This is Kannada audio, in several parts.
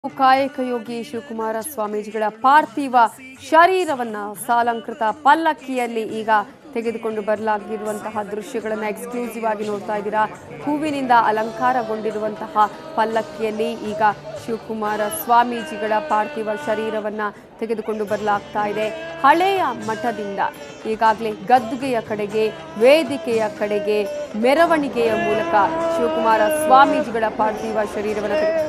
ಕಾಯಕ ಯೋಗಿ ಶಿವಕುಮಾರ ಸ್ವಾಮೀಜಿಗಳ ಪಾರ್ಥಿವ ಶರೀರವನ್ನ ಸಾಲಂಕೃತ ಪಲ್ಲಕ್ಕಿಯಲ್ಲಿ ಈಗ ತೆಗೆದುಕೊಂಡು ಬರಲಾಗಿರುವಂತಹ ದೃಶ್ಯಗಳನ್ನ ಎಕ್ಸ್ಕ್ಲೂಸಿವ್ ಆಗಿ ನೋಡ್ತಾ ಇದ್ದೀರಾ ಹೂವಿನಿಂದ ಅಲಂಕಾರಗೊಂಡಿರುವಂತಹ ಪಲ್ಲಕ್ಕಿಯಲ್ಲಿ ಈಗ ಶಿವಕುಮಾರ ಸ್ವಾಮೀಜಿಗಳ ಪಾರ್ಥಿವ ಶರೀರವನ್ನ ತೆಗೆದುಕೊಂಡು ಬರಲಾಗ್ತಾ ಇದೆ ಹಳೆಯ ಮಠದಿಂದ ಈಗಾಗಲೇ ಗದ್ದುಗೆಯ ಕಡೆಗೆ ವೇದಿಕೆಯ ಕಡೆಗೆ ಮೆರವಣಿಗೆಯ ಮೂಲಕ ಶಿವಕುಮಾರ ಸ್ವಾಮೀಜಿಗಳ ಪಾರ್ಥಿವ ಶರೀರವನ್ನು ತೆಗೆ-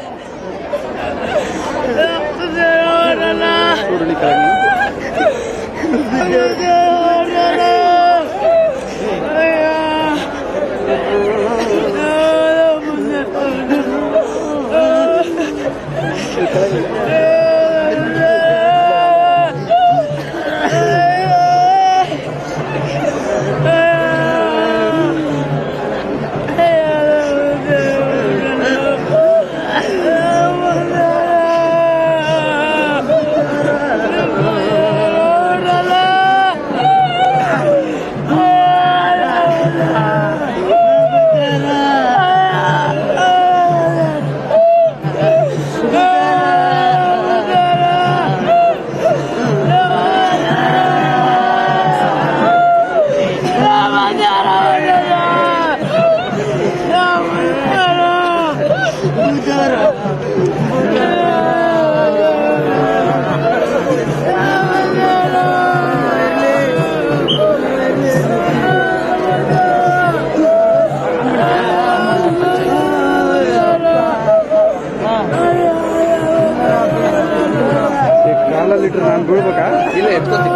ಕಾಲಲ್ಲಿ ಇಟ್ರೆ ನಾನು ಬೀಳ್ಬೇಕಾ ಇಲ್ಲ ಎತ್ಕೋತೀನಿ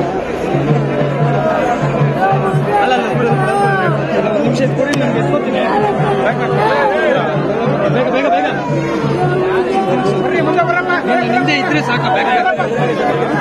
ಅಲ್ಲ ಅಲ್ಲ ಬಿಡು, ಬಿಡು, ಬಿಡು. ಒಂದು ನಿಮಿಷ ಕೊಡಿ ನನಗೆ ಎತ್ಕೋತೀನಿ ಬೇಗ ಬೇಗ ಬೇಗ ಬರ್ರಿ ಮುಂದೆ ಬರಪ್ಪ ನಿಮ್ದೆ ಇದ್ರೆ ಸಾಕ ಬೇಗ